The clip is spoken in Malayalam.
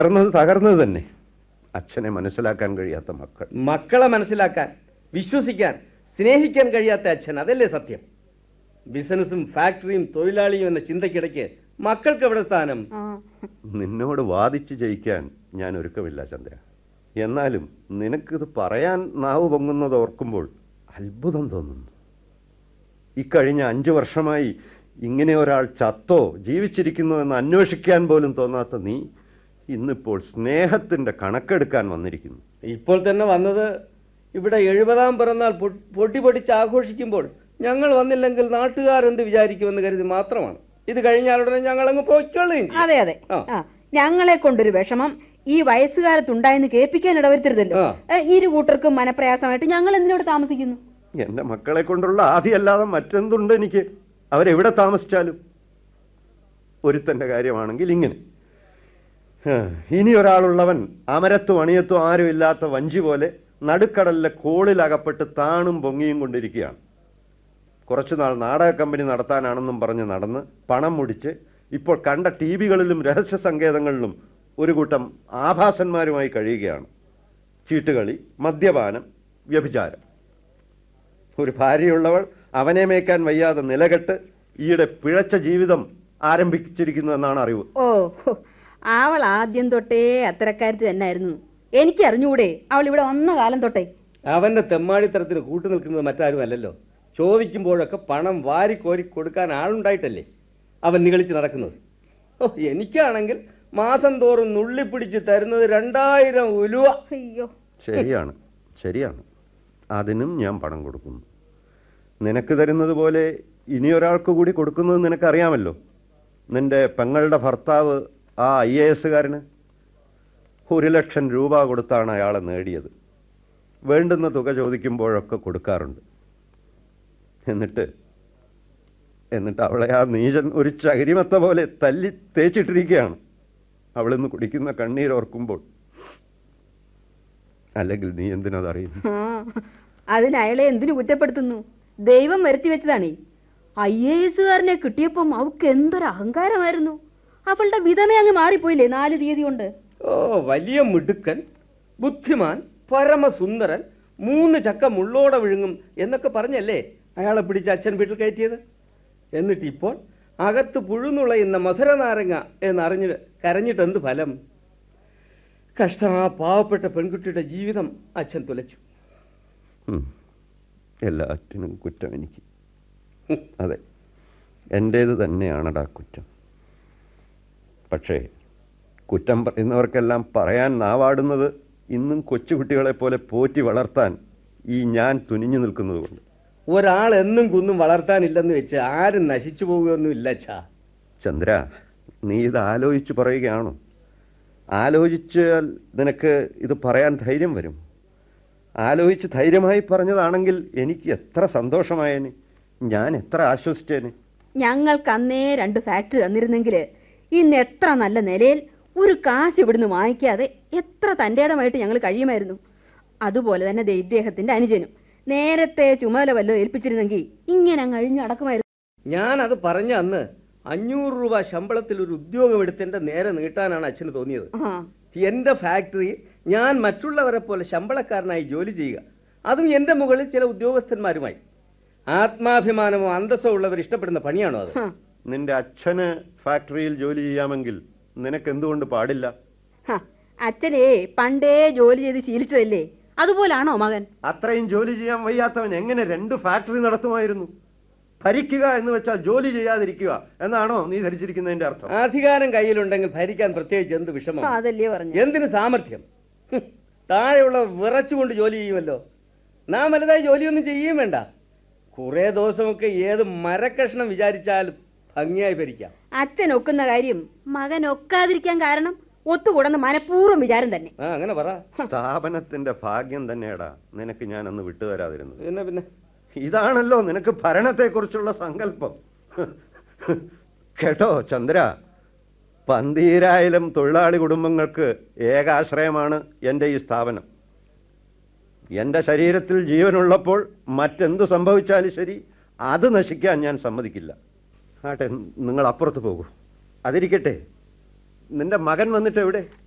തകർന്നത് തകർന്നത് തന്നെ അച്ഛനെ മനസ്സിലാക്കാൻ കഴിയാത്ത മക്കൾ മക്കളെ മനസ്സിലാക്കാൻ വിശ്വസിക്കാൻ സ്നേഹിക്കാൻ കഴിയാത്ത അച്ഛൻ അതല്ലേ സത്യം ബിസിനസ്സും ഫാക്ടറിയും തൊഴിലാളിയും എന്ന ചിന്തയ്ക്കിടയ്ക്ക് മക്കൾക്ക് എവിടെ സ്ഥാനം ആ നിന്നോട് വാദിച്ച് ജയിക്കാൻ ഞാൻ ഒരുക്കമില്ല ചന്ദ്ര എന്നാലും നിനക്കിത് പറയാൻ നാവ് പൊങ്ങുന്നത് ഓർക്കുമ്പോൾ അത്ഭുതം തോന്നുന്നു ഇക്കഴിഞ്ഞ അഞ്ചു വർഷമായി ഇങ്ങനെ ഒരാൾ ചത്തോ ജീവിച്ചിരിക്കുന്നോ എന്ന് അന്വേഷിക്കാൻ പോലും തോന്നാത്ത നീ ഇന്നിപ്പോൾ സ്നേഹത്തിന്റെ കണക്കെടുക്കാൻ വന്നിരിക്കുന്നു ഇപ്പോൾ തന്നെ വന്നത് ഇവിടെ എഴുപതാം പിറന്നാൾ പൊ- പൊട്ടി പൊടിച്ച് ആഘോഷിക്കുമ്പോൾ ഞങ്ങൾ വന്നില്ലെങ്കിൽ നാട്ടുകാരെന്ത് വിചാരിക്കുമെന്ന് കരുതി മാത്രമാണ് ഇത് കഴിഞ്ഞാലുടനെ ഞങ്ങൾ അങ്ങ് പോയിക്കൊള്ളുകയും ചെയ്യും. അതെ അതെ ആ. ആ ഞങ്ങളെ കൊണ്ടൊരു വിഷമം ഈ വയസ്സുകാലത്തുണ്ടായെന്ന് കേൾപ്പിക്കാൻ ഇടവരുത്തരുതല്ലോ ആ. ഏ, ഇരു കൂട്ടർക്കും മനപ്രയാസമായിട്ട് ഞങ്ങൾ എന്തിനോട് താമസിക്കുന്നു എൻ്റെ മക്കളെ കൊണ്ടുള്ള ആദിയല്ലാതെ മറ്റെന്തുണ്ട് എനിക്ക് അവരെവിടെ താമസിച്ചാലും ഒരുത്തൻ്റെ കാര്യമാണെങ്കിൽ ഇങ്ങനെ ഹാ, ഇനി ഒരാളുള്ളവൻ അമരത്തും അണിയത്തും ആരും ഇല്ലാത്ത വഞ്ചി പോലെ നടുക്കടലിലെ കോളിലകപ്പെട്ട് താണും പൊങ്ങിയും കൊണ്ടിരിക്കുകയാണ് കുറച്ചുനാൾ നാടക കമ്പനി നടത്താനാണെന്നും പറഞ്ഞ് നടന്ന് പണം മുടിച്ച് ഇപ്പോൾ കണ്ട ടി വികളിലും രഹസ്യ സങ്കേതങ്ങളിലും ഒരു കൂട്ടം ആഭാസന്മാരുമായി കഴിയുകയാണ് ചീട്ടുകളി മദ്യപാനം വ്യഭിചാരം ഒരു ഭാര്യയുള്ളവൾ അവനെ മേക്കാൻ വയ്യാതെ നിലകെട്ട് ഈയിടെ പിഴച്ച ജീവിതം ആരംഭിച്ചിരിക്കുന്നു എന്നാണ് അറിവ് ഓ ഹോ, അവൾ ആദ്യം തൊട്ടേ അത്തരക്കാരത്തി തന്നെയായിരുന്നു എനിക്ക് അറിഞ്ഞുകൂടെ അവൾ ഇവിടെ വന്ന കാലം തൊട്ടേ അവന്റെ തെമ്മാടിത്തരത്തിന് കൂട്ടു നിൽക്കുന്നത് മറ്റാരും അല്ലല്ലോ ചോദിക്കുമ്പോഴൊക്കെ പണം വാരിക്കോരി കൊടുക്കാൻ ആളുണ്ടായിട്ടല്ലേ അവൻ നികളിച്ച് നടക്കുന്നത് ഓ എനിക്കാണെങ്കിൽ മാസം തോറും നുള്ളിപ്പിടിച്ച് തരുന്നത് രണ്ടായിരം ഉലുവ അയ്യോ ശരിയാണ് ശരിയാണ് അതിനും ഞാൻ പണം കൊടുക്കുന്നു നിനക്ക് തരുന്നത് പോലെ ഇനി ഒരാൾക്ക് കൂടി കൊടുക്കുന്നത് നിനക്കറിയാമല്ലോ നിന്റെ പെങ്ങളുടെ ഭർത്താവ് ആ ഐ എ എസുകാരന് ഒരു ലക്ഷം രൂപ കൊടുത്താണ് അയാളെ നേടിയത് വേണ്ടുന്ന തുക ചോദിക്കുമ്പോഴൊക്കെ കൊടുക്കാറുണ്ട് എന്നിട്ട് എന്നിട്ട് അവളെ ആ നീചൻ ഒരു ചകിരിമത്ത പോലെ തല്ലി തേച്ചിട്ടിരിക്കുകയാണ് അവളിന്ന് കുടിക്കുന്ന കണ്ണീരോർക്കുമ്പോൾ അല്ലെങ്കിൽ നീ എന്തിനതറിയുന്നു ആ അതിന് അയാളെ എന്തിനു കുറ്റപ്പെടുത്തുന്നു ദൈവം വരുത്തി വെച്ചതാണേ ഐ എ എസുകാരനെ കിട്ടിയപ്പം അവക്ക് എന്തൊരു അഹങ്കാരമായിരുന്നു അവളുടെ വിധമേ അങ്ങ് മാറിപ്പോയില്ലേ നാല് തീയതി കൊണ്ട് ഓ വലിയ മിടുക്കൻ ബുദ്ധിമാൻ പരമസുന്ദരൻ മൂന്ന് ചക്ക മുള്ളോടെ വിഴുങ്ങും എന്നൊക്കെ പറഞ്ഞല്ലേ അയാളെ പിടിച്ച് അച്ഛൻ വീട്ടിൽ കയറ്റിയത് എന്നിട്ട് ഇപ്പോൾ അകത്ത് പുഴുന്നുളയുന്ന മധുരനാരങ്ങ എന്നറിഞ്ഞ് കരഞ്ഞിട്ട് എന്ത് ഫലം കഷ്ടം ആ പാവപ്പെട്ട പെൺകുട്ടിയുടെ ജീവിതം അച്ഛൻ തുലച്ചു ഉം. എല്ലാറ്റിനും കുറ്റം എനിക്ക് അതെ എൻ്റേത് തന്നെയാണടാ കുറ്റം പക്ഷേ കുറ്റം പറയുന്നവർക്കെല്ലാം പറയാൻ നാവാടുന്നത് ഇന്നും കൊച്ചുകുട്ടികളെ പോലെ പോറ്റി വളർത്താൻ ഈ ഞാൻ തുനിഞ്ഞു നിൽക്കുന്നത് കൊണ്ട് ഒരാൾ എന്നും കുന്നും വളർത്താനില്ലെന്ന് വെച്ച് ആരും നശിച്ചു പോകുകയൊന്നുമില്ല അച്ഛാ ചന്ദ്ര നീ ഇത് ആലോചിച്ച് പറയുകയാണോ ആലോചിച്ചാൽ നിനക്ക് ഇത് പറയാൻ ധൈര്യം വരും ആലോചിച്ച് ധൈര്യമായി പറഞ്ഞതാണെങ്കിൽ എനിക്ക് എത്ര സന്തോഷമായേനെ ഞാൻ എത്ര ആശ്വസിച്ചേനെ ഞങ്ങൾക്ക് അന്നേ രണ്ട് ഫാക്ടറി തന്നിരുന്നെങ്കിൽ ഇന്ന് എത്ര നല്ല നിലയിൽ ഒരു കാശ് ഇവിടുന്ന് വാങ്ങിക്കാതെ എത്ര തൻ്റെടമായിട്ട് ഞങ്ങൾ കഴിയുമായിരുന്നു അതുപോലെ തന്നെ ദേ ഇദ്ദേഹത്തിന്റെ അനുജനും നേരത്തെ ചുമതല വല്ലതും ഏൽപ്പിച്ചിരുന്നെങ്കിൽ ഇങ്ങനെ അങ്ങ് അഴിഞ്ഞു നടക്കുമായിരുന്നു ഞാനത് പറഞ്ഞ അന്ന് അഞ്ഞൂറ് രൂപ ശമ്പളത്തിൽ ഒരു ഉദ്യോഗം എടുത്തെന്റെ നേരെ നീട്ടാനാണ് അച്ഛന് തോന്നിയത് ആ എന്റെ ഫാക്ടറിയിൽ ഞാൻ മറ്റുള്ളവരെ പോലെ ശമ്പളക്കാരനായി ജോലി ചെയ്യുക അതും എന്റെ മുകളിൽ ചില ഉദ്യോഗസ്ഥന്മാരുമായി ആത്മാഭിമാനമോ അന്തസ്സോ ഉള്ളവർ ഇഷ്ടപ്പെടുന്ന പണിയാണോ അത് ഹ, നിന്റെ അച്ഛന് ഫാക്ടറിയിൽ ജോലി ചെയ്യാമെങ്കിൽ നിനക്ക് എന്തുകൊണ്ട് പാടില്ല ഹ. അച്ഛനെ പണ്ടേ ജോലി ചെയ്ത് ശീലിച്ചതല്ലേ അതുപോലാണോ മകൻ അത്രയും ജോലി ചെയ്യാൻ വയ്യാത്തവൻ എങ്ങനെ രണ്ട് ഫാക്ടറി നടത്തുമായിരുന്നു ഭരിക്കുക എന്ന് വെച്ചാൽ ജോലി ചെയ്യാതിരിക്കുക എന്നാണോ നീ ധരിച്ചിരിക്കുന്നതിന്റെ അർത്ഥം അധികാരം കയ്യിലുണ്ടെങ്കിൽ ഭരിക്കാൻ പ്രത്യേകിച്ച് എന്ത് വിഷമം ആ, അതല്ലേ പറഞ്ഞു എന്തിന് സാമർഥ്യം ഹും, താഴെയുള്ള വിറച്ചുകൊണ്ട് ജോലി ചെയ്യുമല്ലോ നാം വലുതായി ജോലിയൊന്നും ചെയ്യുകയും വേണ്ട കുറേ ദിവസമൊക്കെ ഏത് മരക്കഷ്ണം വിചാരിച്ചാലും ഭംഗിയായി ഭരിക്കാം അച്ഛൻ ഒക്കുന്ന കാര്യം മകൻ ഒക്കാതിരിക്കാൻ കാരണം ഒത്തുകൂടുന്ന മനഃപൂർവ്വം വിചാരം തന്നെ ആ അങ്ങനെ പറ സ്ഥാപനത്തിന്റെ ഭാഗ്യം തന്നെയാടാ നിനക്ക് ഞാൻ അന്ന് വിട്ടുതരാതിരുന്നത് പിന്നെ പിന്നെ ഇതാണല്ലോ നിനക്ക് ഭരണത്തെക്കുറിച്ചുള്ള സങ്കല്പം കേട്ടോ ചന്ദ്ര പന്തീരായിരം തൊഴിലാളി കുടുംബങ്ങൾക്ക് ഏകാശ്രയമാണ് എൻ്റെ ഈ സ്ഥാപനം എൻ്റെ ശരീരത്തിൽ ജീവനുള്ളപ്പോൾ മറ്റെന്ത് സംഭവിച്ചാലും ശരി അത് നശിക്കാൻ ഞാൻ സമ്മതിക്കില്ല ആട്ടെ നിങ്ങൾ അപ്പുറത്ത് പോകൂ അതിരിക്കട്ടെ നിന്റെ മകൻ വന്നിട്ട് എവിടെ